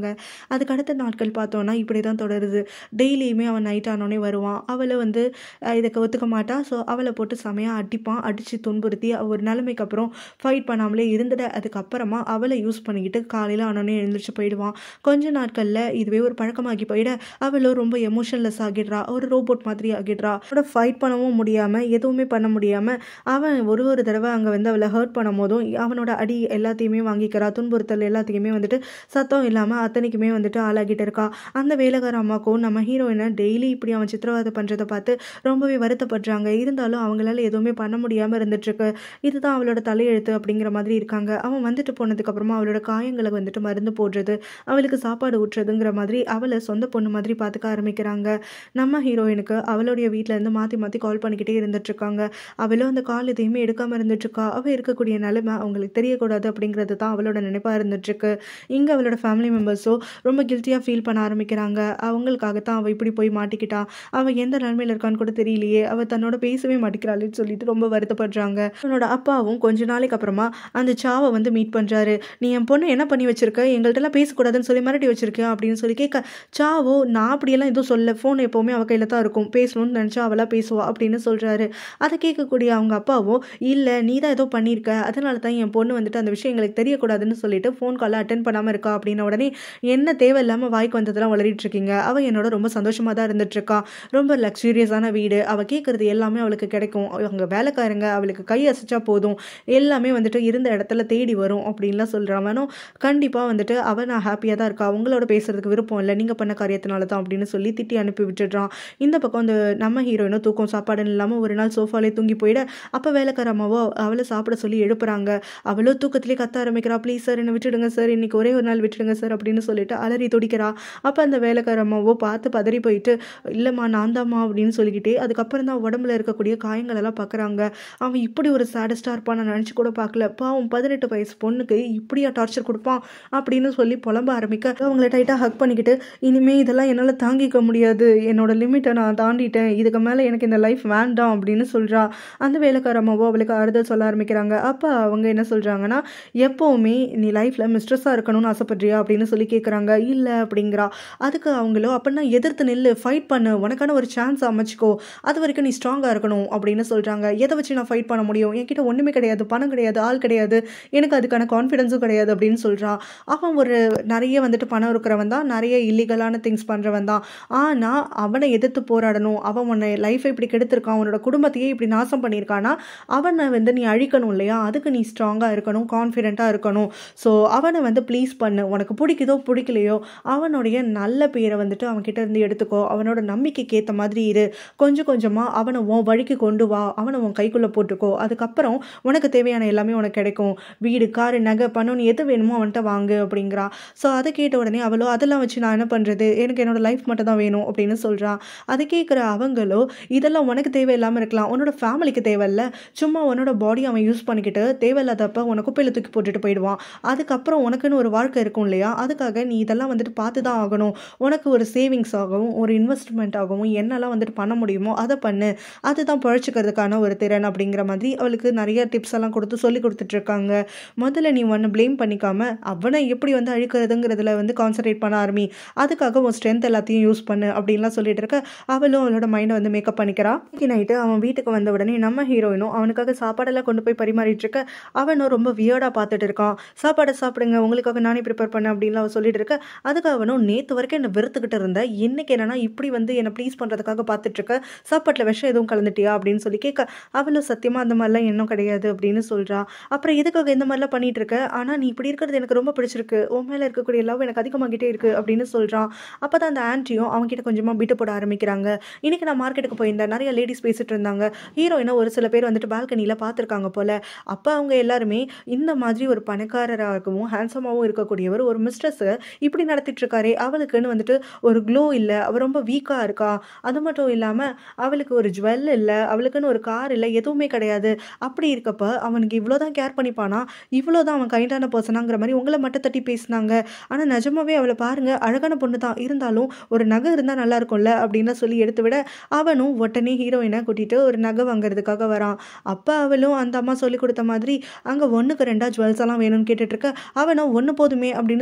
இருக்காங்க அதுக்கு அடுத்த நாட்கள் பார்த்தோன்னா இப்படி தான் தொடருது டெய்லியுமே அவன் நைட் ஆனோடனே வருவான் அவளை வந்து அஹ், இதுக்கு ஒத்துக்க மாட்டா ஸோ அவளை போட்டு செமையாக அடிப்பான் அடித்து துன்புறுத்தி அவ ஒரு நிலைமைக்கு அப்புறம் ஃபைட் பண்ணாமலே இருந்துட அதுக்கப்புறமா அவளை யூஸ் பண்ணிக்கிட்டு காலையில் ஆனோடனே எழுந்திரிச்சு போயிடுவான் கொஞ்ச நாட்களில் இதுவே ஒரு பழக்கமாகி போயிட அவளும் ரொம்ப எமோஷன்லெஸ் ஆகிடுறா ஒரு ரோபோட் மாதிரி ஆகிடுறா அவளோட ஃபைட் பண்ணவும் முடியாமல் எதுவுமே பண்ண முடியாமல் அவன் ஒரு ஒரு தடவை அங்கே வந்து அவளை ஹர்ட் பண்ணும் போதும் அவனோட அடி எல்லாத்தையுமே வாங்கிக்கிறா துன்புறுத்தல் எல்லாத்தையுமே வந்துட்டு சத்தம் இல்லாமல் அத்தனைக்குமே வந்துட்டு ஆளாகிட்டு இருக்கா அந்த வேலைக்கார அம்மாக்கும் நம்ம ஹீரோயினை டெய்லி இப்படி அவன் சித்திரவதை பண்ணுறதை பார்த்து ரொம்பவே வருத்தப்படுறாங்க இருந்தாலும் அவங்களால எதுவுமே பண்ண முடியாமல் இருந்துட்டுருக்கு இதுதான் அவளோட தலையெழுத்து அப்படிங்கிற மாதிரி இருக்காங்க அவன் வந்துட்டு போனதுக்கப்புறமா அவளோட காயங்களுக்கு வந்துட்டு மருந்து போடுறது அவளுக்கு சாப்பாடு ஊட்டுறதுங்கிற மாதிரி அவளை சொந்த பொண்ணு மாதிரி பார்த்துக்க ஆரம்பிக்கிறாங்க நம்ம ஹீரோயினுக்கு அவளுடைய வீட்ல இருந்து மாற்றி மாற்றி கால் பண்ணிக்கிட்டே இருந்துட்டுருக்காங்க அவளும் அந்த கால் எதையுமே எடுக்காமல் இருந்துட்டுருக்கா அவள் இருக்கக்கூடிய நிலைமை அவங்களுக்கு தெரியக்கூடாது அப்படிங்கிறது தான் அவளோட நினைப்பாக இருந்துட்டுருக்கு இங்கே அவளோட ஃபேமிலி மெம்பர்ஸோ ரொம்ப கில்ட்டியாக ஃபீல் பண்ண ஆரம்பிக்கிறாங்க அவங்களுக்காகத்தான் அவள் இப்படி போய் மாட்டிக்கிட்டா அவள் எந்த நிலைமையில் இருக்கான்னு கூட தெரியலையே அவள் தன்னோட பேசவே மாட்டேங்கிறாளேன்னு சொல்லிட்டு ரொம்ப வருத்தப்படுறாங்க அவனோட அப்பாவும் கொஞ்ச நாளைக்கு அப்புறமா அந்த சாவை வந்து மீட் பண்ணுறாரு நீ என் பொண்ணு என்ன பண்ணி வச்சிருக்க எங்கள்கிட்டலாம் பேசக்கூடாதுன்னு சொல்லி மிரட்டி வச்சிருக்கேன் அப்படின்னு சொல்லி கேட்க சாவோ நான் அப்படியெல்லாம் எதுவும் சொல்ல ஃபோன் எப்போவுமே அவள் கையில் தான் இருக்கும் பேசணும்னு நினச்சா அவளாக பேசுவா அப்படின்னு சொல்கிறாரு அதை கேட்கக்கூடிய அவங்க அப்பாவோ இல்லை நீ தான் ஏதோ பண்ணியிருக்க அதனால தான் என் பொண்ணு வந்துட்டு அந்த விஷயம் எங்களுக்கு தெரியக்கூடாதுன்னு சொல்லிட்டு ஃபோன் காலை அட்டன் பண்ணாமல் இருக்கா அப்படின்ன உடனே என்ன தேவையில்லாமல் வாய்க்கு வந்ததெல்லாம் வளரிட்டு இருக்கீங்க அவள் என்னோட ரொம்ப சந்தோஷமாக தான் இருந்துட்டு இருக்கா ரொம்ப லக்ஸூரியஸான வீடு அவள் கேட்குறது எல்லாமே அவளுக்கு கிடைக்கும் அவங்க வேலைக்காரங்க அவளுக்கு கை அசைச்சா போதும் எல்லாமே வந்துட்டு இருந்த இடத்துல தேடி வரும் அப்படின்லாம் சொல்கிறாவனும் கண்டிப்பாக வந்துட்டு அவள் நான் ஹாப்பியாக தான் இருக்கா அவங்களோட பேசுறதுக்கு விருப்பம் இல்லை நீங்கள் பண்ண காரியத்தினால தான் அப்படின்னு சொல்லி திட்டி அனுப்பி விட்டுடுறான் இந்த பக்கம் அந்த நம்ம ஹீரோயினும் தூக்கம் சாப்பாடு இல்லாமல் ஒரு நாள் சோஃபாலே தூங்கி போயிட அப்போ வேலைக்கார அம்மாவோ அவளை சாப்பிட சொல்லி எழுப்புறாங்க அவளோ தூக்கத்திலே கத்த ஆரம்பிக்கிறா ப்ளீஸ் சார் என்னை விட்டுடுங்க சார் இன்னைக்கு ஒரே ஒரு நாள் விட்டுடுங்க சார் அப்படின்னு சொல்லிட்டு அலறி துடிக்கிறா அப்போ அந்த வேலைக்கார அம்மாவோ பார்த்து பதறி போயிட்டு இல்லைம்மா நான் தாம்மா அப்படின்னு சொல்லிக்கிட்டே அதுக்கப்புறம் தான் உடம்புல இருக்கக்கூடிய காயங்கள் எல்லாம் பார்க்குறாங்க அவன் இப்படி ஒரு சேடஸ்டாக இருப்பான் நான் நினச்சி கூட பார்க்கல பாவம் பதினெட்டு வயசு பொண்ணுக்கு இப்படியா டார்ச்சர் கொடுப்பான் அப்படின்னு சொல்லி புலம்ப ஆரம்பிக்க அவங்கள டைட்டாக ஹக் பண்ணிக்கிட்டு இனிமே இதெல்லாம் என்னால் தாங்கிக்க முடியாது என்னோட லிமிட்டை நான் தாண்டிட்டேன் இதுக்கு மேலே எனக்கு இந்த லைஃப் வேண்டாம் அப்படின்னு சொல்கிறா அந்த வேலைக்கார அம்மாவோ அவளுக்கு ஆறுதல் சொல்ல ஆரம்பிக்கிறாங்க அப்போ அவங்க என்ன சொல்கிறாங்கன்னா எப்போவுமே நீ லைஃப்பில் மிஸ்ட்ரெஸ்ஸாக இருக்கணும்னு ஆசைப்படுறியா அப்படின்னு சொல்லி கேட்குறாங்க இல்லை அப்படிங்கிறா அதுக்கு அவங்களோ அப்படின்னா எதிர்த்து நில்லு ஃபைட் பண்ணு உனக்கான ஒரு சான்ஸ் அமைச்சிக்கோ அது வரைக்கும் நீ ஸ்ட்ராங்காக இருக்கணும் அப்படின்னு சொல்கிறாங்க எதை வச்சு நான் ஃபைட் பண்ண முடியும் என்கிட்ட ஒன்றுமே கிடையாது பணம் கிடையாது ஆள் கிடையாது எனக்கு அதுக்கான கான்ஃபிடென்ஸும் கிடையாது அப்படின்னு சொல்கிறான் அவன் ஒரு நிறைய வந்துட்டு பணம் இருக்கிறவன் தான் நிறைய இல்லீகலான திங்ஸ் பண்ணுறவன் தான் ஆனால் அவனை எதிர்த்து போராடணும் அவன் உன்னை லைஃப்பை இப்படி கெடுத்திருக்கான் உன்னோட குடும்பத்தையே இப்படி நாசம் பண்ணியிருக்கானா அவனை வந்து நீ அழிக்கணும் இல்லையா அதுக்கு நீ ஸ்ட்ராங்காக இருக்கணும் கான்ஃபிடென்ட்டாக இருக்கணும் ஸோ அவனை வந்து ப்ளீஸ் பண்ணு உனக்கு பிடிக்குதோ பிடிக்கலையோ அவனுடைய நல்ல பேரை வந்துட்டு அவன்கிட்ட இருந்து எடுத்துக்கோ அவனோட நம்பிக்கைக்கு ஏற்ற மாதிரி இரு கொஞ்சம் கொஞ்சமாக அவனை உன் வழிக்கு கொண்டு வா அவனை உன் கைக்குள்ளே போட்டுக்கோ அதுக்கப்புறம் உனக்கு தேவையான எல்லாமே உனக்கு கிடைக்கும் வீடு காரு நகை பணம் நீ எது வேணுமோ அவன்கிட்ட வாங்கு அப்படிங்கிறா ஸோ அதை கேட்ட உடனே அவளோ அதெல்லாம் வச்சு நான் என்ன பண்ணுறது எனக்கு என்னோட லைஃப் மட்டும் தான் வேணும் அப்படின்னு சொல்கிறான் அதை கேட்குற அவங்களோ இதெல்லாம் உனக்கு தேவையில்லாமல் இருக்கலாம் உன்னோட ஃபேமிலிக்கு தேவையில்ல சும்மா உன்னோட பாடி அவன் யூஸ் பண்ணிக்கிட்டு தேவையில்லாதப்ப உனக்கு குப்பையில் தூக்கி போட்டுட்டு போயிடுவான் அதுக்கப்புறம் உனக்குன்னு ஒரு வாழ்க்கை இருக்கும் இல்லையா அதுக்காக நீ இதெல்லாம் வந்துட்டு பார்த்து தான் ஆகணும் உனக்கு ஒரு சேவிங்ஸ் ஆகவும் ஒரு இன்வெஸ்ட்மெண்ட் ஆகவும் என்னெல்லாம் வந்துட்டு பண்ண முடியுமோ அதை பண்ணு அதுதான் பழச்சிக்கிறதுக்கான ஒரு திறன் அப்படிங்கிற மாதிரி அவளுக்கு நிறைய டிப்ஸ் எல்லாம் கொடுத்து சொல்லி கொடுத்துட்டு இருக்காங்க முதல்ல நீ ஒன்று ப்ளேம் பண்ணிக்காம அவனை எப்படி வந்து அழிக்கிறதுங்கிறதுல வந்து கான்சன்ட்ரேட் பண்ண ஆரம்பி அதுக்காக உன் ஸ்ட்ரென்த் எல்லாத்தையும் யூஸ் பண்ணு அப்படின்லாம் சொல்லிட்டு இருக்க அவளும் அவளோட மைண்டை வந்து மேக்கப் பண்ணிக்கிறா இன்னைக்கு நைட்டு அவன் வீட்டுக்கு வந்த உடனே நம்ம ஹீரோயினும் அவனுக்காக சாப்பாடெல்லாம் கொண்டு போய் பரிமாறிட்டு இருக்க அவனும் ரொம்ப வியர்டாக பார்த்துட்டு இருக்கான் சாப்பாடை சாப்பிடுங்க உங்களுக்காக நானே ப்ரிப்பேர் பண்ணேன் அப்படின்லாம் அவன் சொல்லிட்டு இருக்க அதுக்கு அவனும் நேற்று வரைக்கும் என்னை வெறுத்துக்கிட்டு இருந்தேன் இன்னைக்கு என்னன்னா இப்படி வந்து என்னை ப்ளீஸ் பண்ணுறதுக்காக பார்த்துட்டு இருக்க சாப்பாட்டில் விஷம் எதுவும் கலந்துட்டியா அப்படின்னு சொல்லி கேட்க அவளும் சத்தியமாக அந்த மாதிரிலாம் எண்ணம் கிடையாது அப்படின்னு சொல்கிறா அப்புறம் எதுக்காக இந்த மாதிரிலாம் பண்ணிட்டு இருக்க ஆனால் நீ இப்படி இருக்கிறது எனக்கு ரொம்ப பிடிச்சிருக்கு உன் மேலே இருக்கக்கூடிய லவ் எனக்கு அதிகமாகிட்டே இருக்கு அப்படின்னு சொல்கிறான் அப்போ தான் அந்த ஆன்ட்டியும் அவன்கிட்ட கொஞ்சமாக விட்டு போட ஆரம்பிக்கிறாங்க இன்னைக்கு நான் மார்க்கெட்டுக்கு போயிருந்தேன் நிறைய லேடிஸ் பேசிட்டு இருந்தாங்க ஹீரோயினை ஒரு சில பேர் வந்துட்டு பால்கனியில் பார்த்துருக்காங்க போல அப்போ அவங்க எல்லாருமே இந்த மாதிரி ஒரு பணக்காரராகவும் ஹேண்ட்ஸமாகவும் இருக்கக்கூடியவர் ஒரு மிஸ்ட்ரஸை இப்படி நடத்திட்டு இருக்காரே அவளுக்குன்னு வந்துட்டு ஒரு க்ளோ இல்லை அவள் ரொம்ப வீக்காக இருக்கா அது மட்டும் இல்லாமல் அவளுக்கு ஒரு ஜுவல் இல்லை அவளுக்குன்னு ஒரு கார் இல்லை எதுவுமே கிடையாது அப்படி இருக்கப்ப அவனுக்கு இவ்வளோ தான் கேர் பண்ணிப்பானா இவ்வளோ தான் அவன் கைண்டான பர்சனாங்கிற மாதிரி உங்களை மட்டும் தட்டி பேசினாங்க ஆனால் நிஜமாவே அவளை பாருங்க அழகான பொண்ணு தான் இருந்தாலும் ஒரு நகை இருந்தால் நல்லா இருக்கும்ல அப்படின்னு சொல்லி எடுத்து விட அவனும் உடனே ஹீரோயினை கூட்டிட்டு ஒரு நகை வாங்குறதுக்காக வரான் அப்போ அவளும் அந்த அம்மா சொல்லி கொடுத்த மாதிரி அங்கே ஒன்றுக்கு ரெண்டா ஜுவல்ஸ் எல்லாம் வேணும்னு கேட்டுட்டு இருக்க அவனும் ஒன்று போதுமே அப்படின்னு சொல்லி கேட்டுட்டு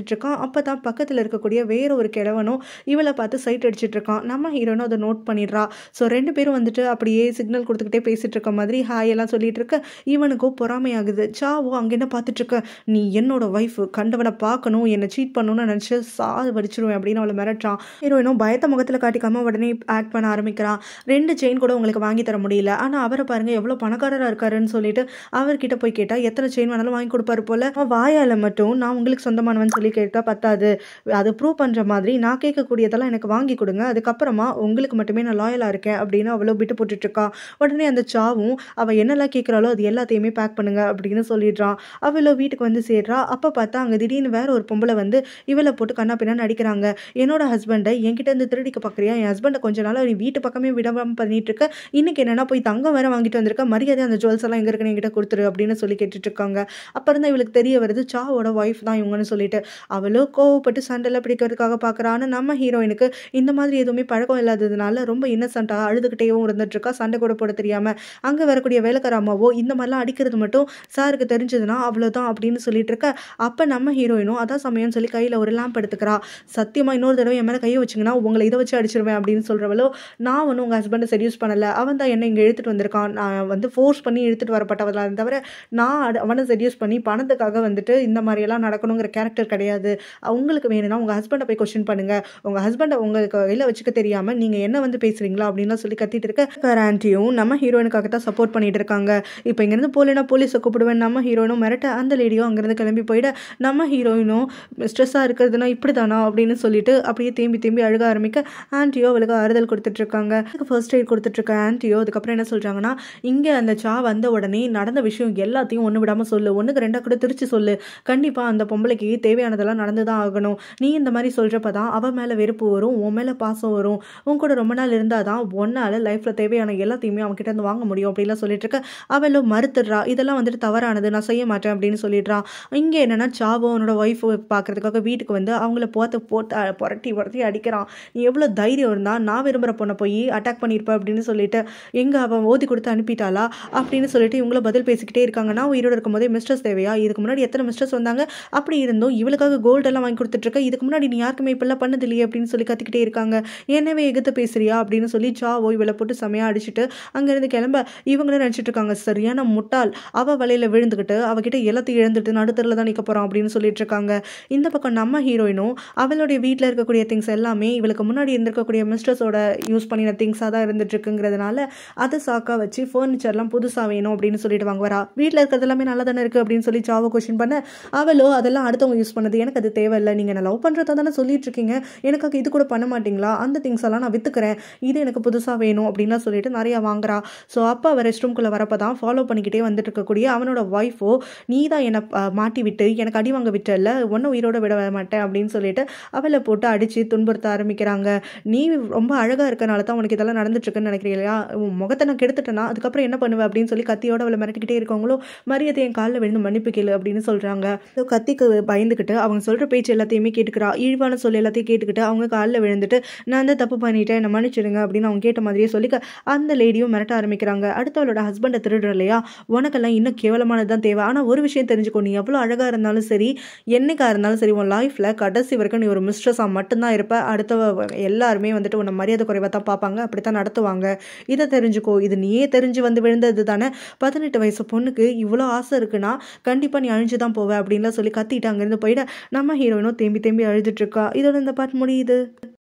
பார்த்துட்டு இருக்கான் அப்போ தான் பக்கத்தில் இருக்கக்கூடிய வேற ஒரு கிழவனும் இவளை பார்த்து சைட் அடிச்சிட்டு இருக்கான் நம்ம ஹீரோனும் அதை நோட் பண்ணிடுறா ஸோ ரெண்டு பேரும் வந்துட்டு அப்படியே சிக்னல் கொடுத்துக்கிட்டே பேசிட்டு இருக்க மாதிரி ஹாய் எல்லாம் சொல்லிட்டு இருக்க இவனுக்கோ பொறாமையாகுது சாவோ அங்கே என்ன பார்த்துட்டு இருக்க நீ என்னோட ஒய்ஃப் கண்டவனை பார்க்கணும் என்னை சீட் பண்ணணும்னு நினச்சி சாது வடிச்சிருவேன் அப்படின்னு அவளை மிரட்டுறான் ஹீரோயினும் பயத்த முகத்தில் காட்டிக்காம உடனே ஆக்ட் பண்ண ஆரம்பிக்கிறான் ரெண்டு செயின் கூட உங்களுக்கு வாங்கி தர முடியல ஆனால் அவரை பாருங்க எவ்வளோ பணக்காரராக இருக்காருன்னு சொல்லிட்டு அவர்கிட்ட போய் கேட்டால் எத்தனை செயின் வேணாலும் வாங்கி கொடுப்பாரு போல அவன் வாயால் மட்டும் நான் உங்களுக்கு சொந்தமானவன் சொல்லி கேட்டால் பத்தாது அதை ப்ரூவ் பண்ணுற மாதிரி நான் கேட்கக்கூடியதெல்லாம் எனக்கு வாங்கி கொடுங்க அதுக்கப்புறமா உங்களுக்கு மட்டுமே நான் லாயலாக இருக்கேன் அப்படின்னு அவ்வளோ விட்டு போட்டுட்டு இருக்கா உடனே அந்த சாவும் அவள் என்னெல்லாம் கேட்குறாளோ அது எல்லாத்தையுமே பேக் பண்ணுங்க அப்படின்னு சொல்லிடுறான் அவளோ வீட்டுக்கு வந்து சேர்றா அப்போ பார்த்தா அங்கே திடீர்னு வேற ஒரு பொம்பளை வந்து இவளை போட்டு கண்ணா பின்னா நடிக்கிறாங்க என்னோட ஹஸ்பண்டை என்கிட்ட இருந்து திருடிக்க பார்க்குறியா என் ஹஸ்பண்டை கொஞ்ச நாளாக நீ வீட்டு பக்கமே விடாம பண்ணிட்டு இருக்க இன்னைக்கு என்னன்னா போய் தங்கம் வேற வாங்கிட்டு வந்திருக்க மரியாதை அந்த ஜுவல்ஸ் எல்லாம் எங்க இருக்குன்னு என்கிட்ட கொடுத்துரு அப்படின்னு சொல்லி கேட்டுட்டு இருக்காங்க அப்புறம் தான் இவளுக்கு தெரிய வருது சாவோட ஒய்ஃப் தான் இவங்கன்னு சொல்லிட்டு அவளோ கோவப்பட்டு சண்டையில் பிடிக்கிறதுக்காக பார்க்குறான்னு நம்ம ஹீரோயினுக்கு இந்த மாதிரி எதுவுமே பழக்கம் இல்லாததுனால ரொம்ப இன்னசென்ட்டாக அழுதுகிட்டேவும் இருந்துட்டு இருக்கா சண்டை கூட போட தெரியாம அங்கே வரக்கூடிய வேலைக்கார அம்மாவோ இந்த மாதிரிலாம் அடிக்கிறது மட்டும் சாருக்கு தெரிஞ்சதுன்னா அவ்வளோதான் அப்படின்னு சொல்லிட்டு இருக்க அப்போ நம்ம ஹீரோயினும் அதான் சமயம்னு சொல்லி கையில் ஒரு லேம்ப் எடுத்துக்கிறா சத்தியமாக இன்னொரு தடவை என் மேலே கையை வச்சிங்கன்னா உங்களை இதை வச்சு அடிச்சிருவேன் அப்படின்னு சொல்கிறவளோ நான் ஒன்றும் உங்கள் ஹஸ்பண்டை செடியூஸ் பண்ணலை அவன் தான் என்ன இங்கே இழுத்துட்டு வந்திருக்கான் நான் வந்து ஃபோர்ஸ் பண்ணி இழுத்துட்டு வரப்பட்டவர்களாக தவிர நான் அட- அவனை செடியூஸ் பண்ணி பணத்துக்காக வந்துட்டு இந்த மாதிரியெல்லாம் நடக்கணுங்கிற கேரக்டர் கிடையாது உங்களுக்கு வேணும்னா உங்கள் ஹஸ்பண்டை போய் கொஸ்டின் பண்ணுங்க உங்கள் ஹஸ்பண்டை உங்களுக்கு கையில் வச்சுக்க தெரியாமல் நீங்கள் என்ன வந்து பேசுறீங்களா அப்படின்லாம் சொல்லி கத்திட்டு இருக்க ஆன்ட்டியும் நம்ம ஹீரோயினுக்காக தான் சப்போர்ட் பண்ணிட்டு இருக்காங்க இப்போ இங்கேருந்து போலேனா போலீஸை கூப்பிடுவேன் நம்ம ஹீரோயினும் மிரட்ட அந்த லேடியும் அங்கேருந்து கிளம்பி போயிட நம்ம ஹீரோயினும் ஸ்ட்ரெஸ்ஸாக இருக்கிறதுனா இப்படி தானா அப்படின்னு சொல்லிட்டு அப்படியே தேம்பி தேம்பி அழுக ஆரம்பிக்க ஆன்ட்டியோ அவளுக்கு ஆறுதல் கொடுத்துட்டு இருக்காங்க ஃபர்ஸ்ட் எய்ட் கொடுத்துட்டு இருக்க ஆன்ட்டியோ அதுக்கப்புறம் என்ன சொல்றாங்கன்னா இங்கே அந்த சா வந்த உடனே நடந்த விஷயம் எல்லாத்தையும் ஒன்று விடாமல் சொல்லு ஒன்றுக்கு ரெண்டாக கூட திருச்சி சொல்லு கண்டிப்பாக அந்த பொம்பளைக்கு தேவையானதெல்லாம் நடந்து தான் ஆகணும் நீ இந்த மாதிரி சொல்கிறப்ப தான் அவன் மேலே வெறுப்பு வரும் உன் மேலே பாசம் வரும் உன் கூட ரொம்ப நாள் இருந்தால் தான் ஒன்னால் லைஃப்பில் தேவையான எல்லாத்தையுமே அவன்கிட்ட இருந்து வாங்க முடியும் அப்படிலாம் சொல்லிட்டு இருக்க அவளும் மறுத்துடுறா இதெல்லாம் வந்துட்டு தவறானது நான் செய்ய மாட்டேன் அப்படின்னு சொல்லிடுறான் இங்கே என்னன்னா சாவோ அவனோட ஒய்ஃப் பார்க்கறதுக்காக வீட்டுக்கு வந்து அவங்கள போத்து போட்டு அஹ், புரட்டி புரட்டி அடிக்கிறான் நீ எவ்வளோ தைரியம் இருந்தா நான் விரும்புகிற பொண்ணை போய் அட்டாக் பண்ணியிருப்ப அப்படின்னு சொல்லிட்டு எங்கே அவன் ஓதி கொடுத்து அனுப்பிட்டாளா அப்படின்னு சொல்லிட்டு இவங்கள பதில் பேசிக்கிட்டே இருக்காங்க நான் உயிரோடு இருக்கும்போதே மிஸ்டர்ஸ் தேவையா இதுக்கு முன்னாடி எத்தனை மிஸ்டர்ஸ் வந்தாங்க அப்படி இருந்தும் இவளுக்காக கோல்டு எல்லாம் வாங்கி கொடுத்துட்டு இருக்க இதுக்கு முன்னாடி நீ யாருக்குமே இப்பெல்லாம் பண்ணது இல்லையே அப்படின்னு சொல்லி கத்திக்கிட்டே இருக்காங்க என்னவே எகுத்து பேசுறியா அப்படின்னு சொல்லி சாவோ இவளை போட்டு செமையா அடிச்சுட்டு அங்கேருந்து கிளம்ப இவங்களும் நினச்சிட்டு இருக்காங்க சரியான முட்டாள் அவ வலையில விழுந்துக்கிட்டு அவகிட்ட எல்லாத்தையும் இழந்துட்டு நடுத்தரில் தான் நிற்க போறான் அப்படின்னு சொல்லிட்டு இருக்காங்க இந்த பக்கம் நம்ம ஹீரோயினும் அவளுடைய வீட்டில் இருக்கக்கூடிய திங்ஸ் எல்லாமே இவளுக்கு முன்னாடி இருந்திருக்கக்கூடிய மிஸ்டர்ஸோட யூஸ் பண்ணின திங்ஸாக தான் இருந்துட்டு இருக்குங்கிறதுனால அதை சாக்கா வச்சு ஃபர்னிச்சர்லாம் புதுசாக வேணும் அப்படின்னு சொல்லிட்டு வாங்குவரா வீட்டில் இருக்கிறது எல்லாமே நல்லா தானே இருக்குது அப்படின்னு சொல்லி சாவோ கொஷின் பண்ண அவளோ அதெல்லாம் அடுத்தவங்க யூஸ் பண்ணது எனக்கு அது தேவையில்லை நீங்கள் நான் லவ் பண்ணுறதா தானே சொல்லிட்டு இருக்கீங்க எனக்காக இது கூட பண்ண மாட்டீங்களா அந்த திங்ஸ் எல்லாம் நான் வித்துக்கிறேன் இது எனக்கு புதுசாக வேணும் அப்படின்லாம் சொல்லிட்டு நிறையா வாங்குறா ஸோ அப்போ அவள் ரெஸ்ட் ரூம்குள்ளே வரப்போ தான் ஃபாலோ பண்ணிக்கிட்டே வந்துட்டு இருக்கக்கூடிய அவனோட ஒய்ஃபோ நீ தான் என்னை அஹ், மாட்டி விட்டு எனக்கு அடி வாங்க விட்டல ஒன்றும் உயிரோட விட மாட்டேன் அப்படின்னு சொல்லிட்டு அவளை போட்டு அடித்து துன்புறுத்த ஆரம்பிக்கிறாங்க நீ ரொம்ப அழகாக இருக்கனால தான் உனக்கு இதெல்லாம் நடந்துட்டு இருக்குன்னு நினைக்கிறீங்க இல்லையா உன் முகத்தை நான் கெடுத்துட்டேன்னா அதுக்கப்புறம் என்ன பண்ணுவேன் அப்படின்னு சொல்லி கத்தியோட அவளை மிரட்டிக்கிட்டே இருக்கவங்களும் மரியாதை என் காலில் விழுந்து மன்னிப்பு கேளு அப்படின்னு சொல்கிறாங்க கத்திக்கு பயந்துக்கிட்டு அவங்க சொல்கிற பேச்சு எல்லாத்தையுமே கேட்டுக்கிறா இழிவான சொல்லி எல்லாத்தையும் கேட்டுக்கிட்டு அவங்க காலில் விழுந்துட்டு நான் தான் தப்பு பண்ணிட்டேன் என்னை மன்னிச்சிடுங்க அப்படின்னு அவங்க கேட்ட மாதிரியே சொல்லிக்க அந்த லேடியும் மிரட்ட ஆரம்பிக்கிறாங்க அடுத்தவளோட ஹஸ்பண்டை திருடுற இல்லையா உனக்கெல்லாம் இன்னும் கேவலமானது தான் தேவை ஆனால் ஒரு விஷயம் தெரிஞ்சுக்கோ நீ எவ்வளோ அழகாக இருந்தாலும் சரி என்னைக்கா இருந்தாலும் சரி உன் லைஃப்பில் கடைசி வரைக்கும் நீ ஒரு மிஸ்ட்ரஸாக மட்டும்தான் இருப்ப அடுத்தவ எல்லாருமே வந்துட்டு உன்னை மரியாதை குறைவாக தான் பார்ப்பாங்க அப்படி தான் நடத்துவாங்க இதை தெரிஞ்சுக்கோ இது நீயே தெரிஞ்சு வந்து விழுந்தது தானே பதினெட்டு வயசு பொண்ணுக்கு இவ்வளோ ஆசை இருக்குன்னா கண்டிப்பாக நீ அழிஞ்சு தான் போவ அப்படின்லாம் சொல்லி கத்திட்டு அங்கேருந்து போயிட நம்ம ஹீரோயினும் தேம்பி தேம்பி அழுதுட்டு இருக்கா இதோட இந்த பாட்டு முடியுது